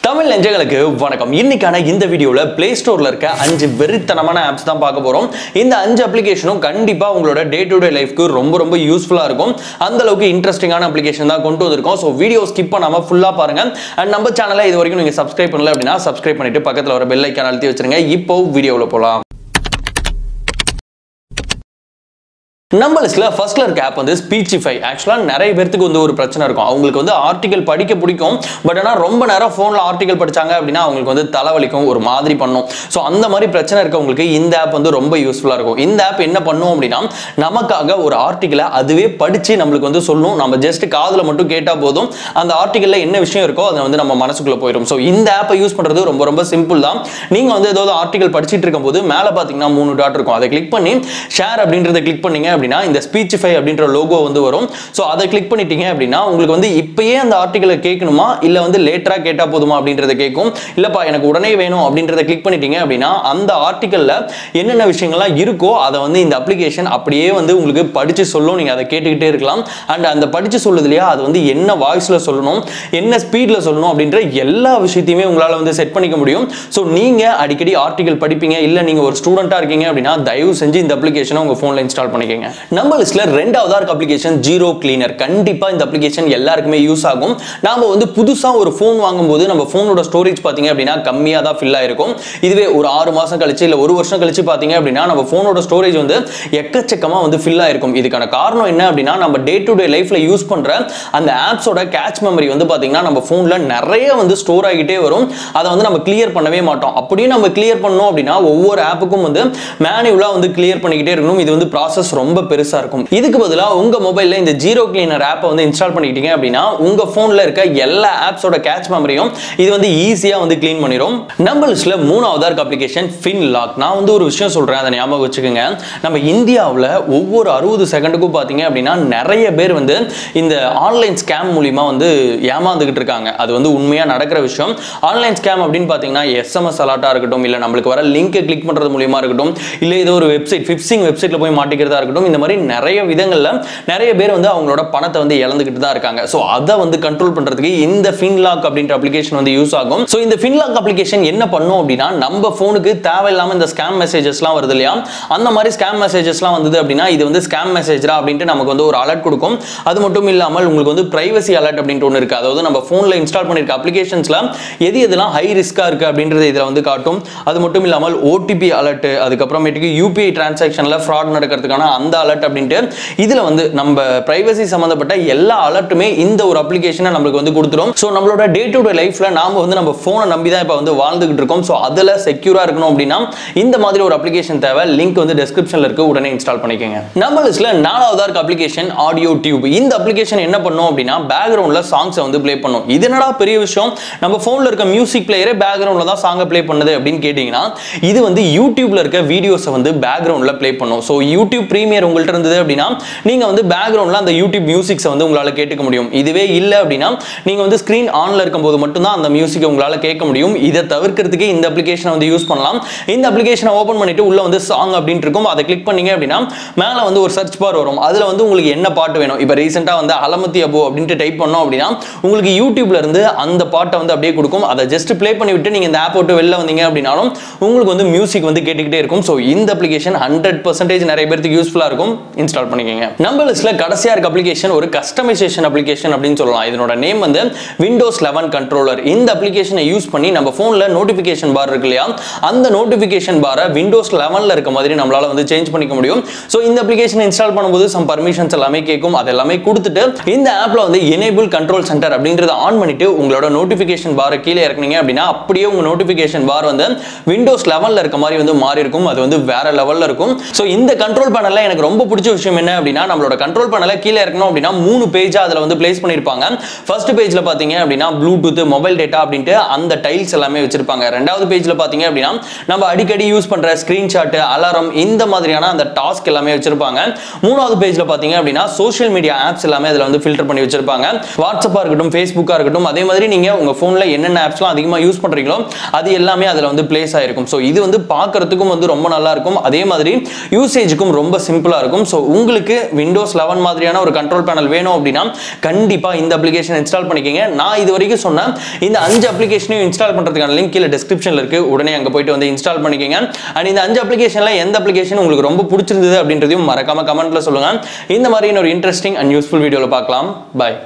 தமிழ் நெஞ்சங்களுக்கு வணக்கம் இன்னைக்கான இந்த வீடியோவில் பிளே ஸ்டோரில் இருக்க அஞ்சு வெறித்தனமான ஆப்ஸ் தான் பார்க்க போகிறோம் இந்த அஞ்சு அப்ளிகேஷனும் கண்டிப்பாக உங்களோட டே டு டே லைஃப்க்கு ரொம்ப ரொம்ப யூஸ்ஃபுல்லாக இருக்கும் அந்த அளவுக்கு இன்ட்ரெஸ்டிங்கான அப்ளிகேஷன் தான் கொண்டு வந்திருக்கோம் ஸோ வீடியோ ஸ்கிப் பண்ணாமல் ஃபுல்லாக பாருங்க அண்ட் நம்ம சேனலை இது வரைக்கும் நீங்கள் சப்ஸ்கிரைப் பண்ணல அப்படின்னா சப்ஸ்கிரைப் பண்ணிட்டு பக்கத்தில் வர பெல் ஐக்கான் அழுத்தி வச்சிருங்க இப்போ வீடியோவில் போகலாம் நம்ம லிஸ்ட்ல ஃபர்ஸ்ட்ல இருக்க ஆப் வந்து ஸ்பீச்சிஃபை ஆக்சுவலாக நிறைய பேர்த்துக்கு வந்து ஒரு பிரச்சனை இருக்கும் அவங்களுக்கு வந்து ஆர்டிகல் படிக்க பிடிக்கும் பட் ஆனால் ரொம்ப நேரம் ஃபோனில் ஆர்டிகல் படிச்சாங்க அப்படின்னா அவங்களுக்கு வந்து தலைவலிக்கும் ஒரு மாதிரி பண்ணும் ஸோ அந்த மாதிரி பிரச்சனை இருக்கவங்களுக்கு இந்த ஆப் வந்து ரொம்ப யூஸ்ஃபுல்லாக இருக்கும் இந்த ஆப் என்ன பண்ணும் அப்படின்னா நமக்காக ஒரு ஆர்டிகலை அதுவே படித்து நம்மளுக்கு வந்து சொல்லும் நம்ம ஜஸ்ட் காதில் மட்டும் கேட்டால் போதும் அந்த ஆர்டிகலில் என்ன விஷயம் இருக்கோ அதை வந்து நம்ம மனசுக்குள்ளே போயிடும் ஸோ இந்த ஆப்பை யூஸ் பண்ணுறது ரொம்ப ரொம்ப சிம்பிள் தான் நீங்கள் வந்து ஏதாவது ஆர்டிகல் படிச்சிட்டு இருக்கும்போது மேலே பார்த்தீங்கன்னா மூணு டாட் இருக்கும் அதை கிளிக் பண்ணி ஷேர் அப்படின்றத கிளிக் பண்ணீங்க அப்படின்னா இந்த ஸ்பீச்சிஃபை அப்படின்ற லோகோ வந்து வரும் ஸோ அதை கிளிக் பண்ணிட்டீங்க அப்படின்னா உங்களுக்கு வந்து இப்பயே அந்த ஆர்டிகலை கேட்கணுமா இல்லை வந்து லேட்டராக கேட்டால் போதுமா அப்படின்றத கேட்கும் இல்லைப்பா எனக்கு உடனே வேணும் அப்படின்றத கிளிக் பண்ணிட்டீங்க அப்படின்னா அந்த ஆர்டிக்கலில் என்னென்ன விஷயங்கள்லாம் இருக்கோ அதை வந்து இந்த அப்ளிகேஷன் அப்படியே வந்து உங்களுக்கு படித்து சொல்லும் நீங்கள் அதை கேட்டுக்கிட்டே இருக்கலாம் அண்ட் அந்த படித்து சொல்லுது இல்லையா அது வந்து என்ன வாய்ஸில் சொல்லணும் என்ன ஸ்பீடில் சொல்லணும் அப்படின்ற எல்லா விஷயத்தையுமே உங்களால் வந்து செட் பண்ணிக்க முடியும் ஸோ நீங்கள் அடிக்கடி ஆர்டிகல் படிப்பீங்க இல்லை நீங்கள் ஒரு ஸ்டூடெண்ட்டாக இருக்கீங்க அப்படின்னா தயவு செஞ்சு இந்த அப்ளிகேஷனை உங்கள் ஃபோனில் இன்ஸ்டால் பண்ணிக்கோங்க நம்ம லிஸ்ட்ல ரெண்டாவதா இருக்க அப்ளிகேஷன் ஜீரோ கிளீனர் கண்டிப்பா இந்த அப்ளிகேஷன் எல்லாருக்குமே யூஸ் ஆகும் நாம வந்து புதுசா ஒரு ஃபோன் வாங்கும்போது நம்ம ஃபோனோட ஸ்டோரேஜ் பாத்தீங்க அப்படின்னா கம்மியா தான் ஃபில் ஆயிருக்கும் இதுவே ஒரு ஆறு மாசம் கழிச்சு இல்ல ஒரு வருஷம் கழிச்சு பாத்தீங்க அப்படின்னா நம்ம ஃபோனோட ஸ்டோரேஜ் வந்து எக்கச்சக்கமா வந்து ஃபில் ஆயிருக்கும் இதுக்கான காரணம் என்ன அப்படின்னா நம்ம டே டு டே லைஃப்ல யூஸ் பண்ற அந்த ஆப்ஸோட கேட்ச் மெமரி வந்து பாத்தீங்கன்னா நம்ம ஃபோன்ல நிறைய வந்து ஸ்டோர் ஆகிட்டே வரும் அதை வந்து நம்ம கிளியர் பண்ணவே மாட்டோம் அப்படியே நம்ம கிளியர் பண்ணோம் அப்படின்னா ஒவ்வொரு ஆப்புக்கும் வந்து மேனுவலா வந்து கிளியர் பண்ணிக்கிட்டே இருக்கணும் இது வந்து ப்ராசஸ் ரொம்ப பெருசா இருக்கும் இதுக்கு பதிலாக உங்க மொபைல்ல இந்த ஜீரோ கிளீனர் ஆப்பை வந்து இன்ஸ்டால் பண்ணிக்கிட்டீங்க அப்படின்னா உங்க போன்ல இருக்க எல்லா ஆப்ஸோட கேட்ச் மெமரியும் இது வந்து ஈஸியா வந்து க்ளீன் பண்ணிடும் நம்ம லிஸ்ட்ல மூணாவதா இருக்க அப்ளிகேஷன் ஃபின் லாக் நான் வந்து ஒரு விஷயம் சொல்றேன் அதை ஞாபகம் வச்சுக்கோங்க நம்ம இந்தியாவில் ஒவ்வொரு அறுபது செகண்டுக்கும் பார்த்தீங்க அப்படின்னா நிறைய பேர் வந்து இந்த ஆன்லைன் ஸ்கேம் மூலியமா வந்து ஏமாந்துகிட்டு இருக்காங்க அது வந்து உண்மையா நடக்கிற விஷயம் ஆன்லைன் ஸ்கேம் அப்படின்னு பார்த்தீங்கன்னா எஸ்எம்எஸ் அலாட்டா இருக்கட்டும் இல்லை நம்மளுக்கு வர லிங்கை கிளிக் பண்றது மூலியமா இருக்கட்டும் இல்லை ஏதோ ஒரு வெப்சைட் ஃபிப்சிங் வெப்சைட்ல போய் மாட்டிக்கிறதா இருக்கட்டும் இந்த மாதிரி நிறைய விதங்கள்ல நிறைய பேர் வந்து அவங்களோட பணத்தை வந்து இழந்துகிட்டு தான் இருக்காங்க ஸோ அதை வந்து கண்ட்ரோல் பண்றதுக்கு இந்த ஃபின்லாக் அப்படின்ற அப்ளிகேஷன் வந்து யூஸ் ஆகும் ஸோ இந்த ஃபின்லாக் அப்ளிகேஷன் என்ன பண்ணும் அப்படின்னா நம்ம ஃபோனுக்கு தேவையில்லாம இந்த ஸ்கேம் மெசேஜஸ்லாம் வருது இல்லையா அந்த மாதிரி ஸ்கேம் மெசேஜஸ்லாம் வந்தது அப்படின்னா இது வந்து ஸ்கேம் மெசேஜரா அப்படின்ட்டு நமக்கு வந்து ஒரு அலர்ட் கொடுக்கும் அது மட்டும் இல்லாமல் உங்களுக்கு வந்து பிரைவசி அலர்ட் அப்படின்ட்டு ஒன்று இருக்கு அதாவது நம்ம ஃபோனில் இன்ஸ்டால் பண்ணிருக்க அப்ளிகேஷன்ஸ்ல எது எதெல்லாம் ஹை ரிஸ்கா இருக்கு அப்படின்றது இதில் வந்து காட்டும் அது மட்டும் இல்லாமல் ஓடிபி அலர்ட் அதுக்கப்புறமேட்டுக்கு யூபிஐ டிரான்சாக்ஷன்ல ஃப்ராட் நடக்கிறதுக்கான அந்த அலர்ட் அப்படின்ட்டு இதுல வந்து நம்ம பிரைவசி சம்பந்தப்பட்ட எல்லா அலர்ட்டுமே இந்த ஒரு அப்ளிகேஷனை நம்மளுக்கு வந்து கொடுத்துரும் ஸோ நம்மளோட டே டு டே லைஃப்ல நாம வந்து நம்ம ஃபோனை நம்பி தான் இப்போ வந்து வாழ்ந்துகிட்டு இருக்கோம் ஸோ அதில் செக்யூரா இருக்கணும் அப்படின்னா இந்த மாதிரி ஒரு அப்ளிகேஷன் தேவை லிங்க் வந்து டெஸ்கிரிப்ஷன்ல இருக்கு உடனே இன்ஸ்டால் பண்ணிக்கோங்க நம்ம லிஸ்ட்ல நாலாவதா இருக்க அப்ளிகேஷன் ஆடியோ டியூப் இந்த அப்ளிகேஷன் என்ன பண்ணும் அப்படின்னா பேக்ரவுண்ட்ல சாங்ஸை வந்து ப்ளே பண்ணும் இது என்னடா பெரிய விஷயம் நம்ம ஃபோன்ல இருக்க மியூசிக் பிளேயரே பேக்ரவுண்ட்ல தான் சாங்கை ப்ளே பண்ணுது அப்படின்னு கேட்டிங்கன்னா இது வந்து யூடியூப்ல இருக்க வீடியோஸை வந்து பேக்ரவுண்ட்ல ப்ளே பண்ணும் ஸோ யூடியூப் ப்ரீமியர் உங்கள்கிட்ட இருந்தது அப்படின்னா நீங்க வந்து பேக்ரவுண்ட்ல அந்த யூடியூப் மியூசிக்ஸை வந்து உங்களால கேட்டுக்க முடியும் இதுவே இல்லை அப்படின்னா நீங்க வந்து ஸ்க்ரீன் ஆன்ல இருக்கும்போது மட்டும்தான் அந்த மியூசிக்கை உங்களால கேட்க முடியும் இதை தவிர்க்கிறதுக்கு இந்த அப்ளிகேஷனை வந்து யூஸ் பண்ணலாம் இந்த அப்ளிகேஷனை ஓப்பன் பண்ணிட்டு உள்ள வந்து சாங் அப்படின்ட்டு இருக்கும் அதை கிளிக் பண்ணீங்க அப்படின்னா மேல வந்து ஒரு சர்ச் பார் வரும் அதுல வந்து உங்களுக்கு என்ன பாட்டு வேணும் இப்போ ரீசெண்டாக வந்து அலமத்தி அபு அப்படின்ட்டு டைப் பண்ணோம் அப்படின்னா உங்களுக்கு யூடியூப்ல இருந்து அந்த பாட்டை வந்து அப்படியே கொடுக்கும் அதை ஜஸ்ட் ப்ளே பண்ணி விட்டு நீங்க இந்த ஆப் விட்டு வெளில வந்தீங்க அப்படின்னாலும் உங்களுக்கு வந்து மியூசிக் வந்து கேட்டுக்கிட்டே இருக்கும் ஸோ இந்த அப்ளிகேஷன் ஹண்ட்ரட் பர்சன்டேஜ் நிறைய பேருக்கு யூஸ்ஃபுல்லாக இருக்கும் இன்ஸ்டால் பண்ணிக்கோங்க நம்ம லிஸ்ட்ல கடைசியா இருக்க அப்ளிகேஷன் ஒரு கஸ்டமைசேஷன் அப்ளிகேஷன் அப்படின்னு சொல்லலாம் இதனோட நேம் வந்து விண்டோஸ் லெவன் கண்ட்ரோலர் இந்த அப்ளிகேஷனை யூஸ் பண்ணி நம்ம ஃபோனில் நோட்டிஃபிகேஷன் பார் இருக்கு இல்லையா அந்த நோட்டிஃபிகேஷன் பாரை விண்டோஸ் லெவனில் இருக்க மாதிரி நம்மளால வந்து சேஞ்ச் பண்ணிக்க முடியும் ஸோ இந்த அப்ளிகேஷனை இன்ஸ்டால் பண்ணும்போது சம் பர்மிஷன்ஸ் எல்லாமே கேட்கும் அது எல்லாமே கொடுத்துட்டு இந்த ஆப்ல வந்து எனேபிள் கண்ட்ரோல் சென்டர் அப்படின்றத ஆன் பண்ணிட்டு உங்களோட நோட்டிஃபிகேஷன் பாரை கீழே இறக்குனீங்க அப்படின்னா அப்படியே உங்க நோட்டிஃபிகேஷன் பார் வந்து விண்டோஸ் லெவலில் இருக்க மாதிரி வந்து மாறி இருக்கும் அது வந்து வேற லெவலில் இருக்கும் ஸோ இந்த கண்ட்ரோல் பேனல்ல எனக்கு ரொம்ப பிடிச்ச விஷயம் என்ன அப்படின்னா நம்மளோட கண்ட்ரோல் பேனலை கீழே இருக்கணும் அப்படின்னா மூணு பேஜா அதில் வந்து பிளேஸ் பண்ணியிருப்பாங்க ஃபர்ஸ்ட் பேஜ்ல பார்த்தீங்க அப்படின்னா ப்ளூடூத் மொபைல் டேட்டா அப்படின்ட்டு அந்த டைல்ஸ் எல்லாமே வச்சிருப்பாங்க ரெண்டாவது பேஜ்ல பார்த்தீங்க அப்படின்னா நம்ம அடிக்கடி யூஸ் பண்ற ஸ்கிரீன்ஷாட் அலாரம் இந்த மாதிரியான அந்த டாஸ்க் எல்லாமே வச்சிருப்பாங்க மூணாவது பேஜ்ல பார்த்தீங்க அப்படின்னா சோஷியல் மீடியா ஆப்ஸ் எல்லாமே அதில் வந்து ஃபில்டர் பண்ணி வச்சிருப்பாங்க வாட்ஸ்அப்பாக இருக்கட்டும் ஃபேஸ்புக்காக இருக்கட்டும் அதே மாதிரி நீங்க உங்க ஃபோனில் என்னென்ன ஆப்ஸ்லாம் அதிகமாக யூஸ் பண்றீங்களோ அது எல்லாமே அதில் வந்து பிளேஸ் ஆயிருக்கும் ஸோ இது வந்து பார்க்கறதுக்கும் வந்து ரொம்ப நல்லா இருக்கும் அதே மாதிரி யூசேஜுக்கும் ரொம்ப சிம்பிளா யூஸ்ஃபுல்லாக இருக்கும் ஸோ உங்களுக்கு விண்டோஸ் லெவன் மாதிரியான ஒரு கண்ட்ரோல் பேனல் வேணும் அப்படின்னா கண்டிப்பாக இந்த அப்ளிகேஷன் இன்ஸ்டால் பண்ணிக்கங்க நான் இது வரைக்கும் சொன்னேன் இந்த அஞ்சு அப்ளிகேஷனையும் இன்ஸ்டால் பண்ணுறதுக்கான லிங்க் கீழே டிஸ்கிரிப்ஷனில் இருக்கு உடனே அங்கே போயிட்டு வந்து இன்ஸ்டால் பண்ணிக்கங்க அண்ட் இந்த அஞ்சு அப்ளிகேஷனில் எந்த அப்ளிகேஷன் உங்களுக்கு ரொம்ப பிடிச்சிருந்தது அப்படின்றதையும் மறக்காம கமெண்ட்ல சொல்லுங்க இந்த மாதிரி ஒரு இன்ட்ரெஸ்டிங் அண்ட் யூஸ்ஃபுல் வீடியோவில் பார்க்கலாம் பாய்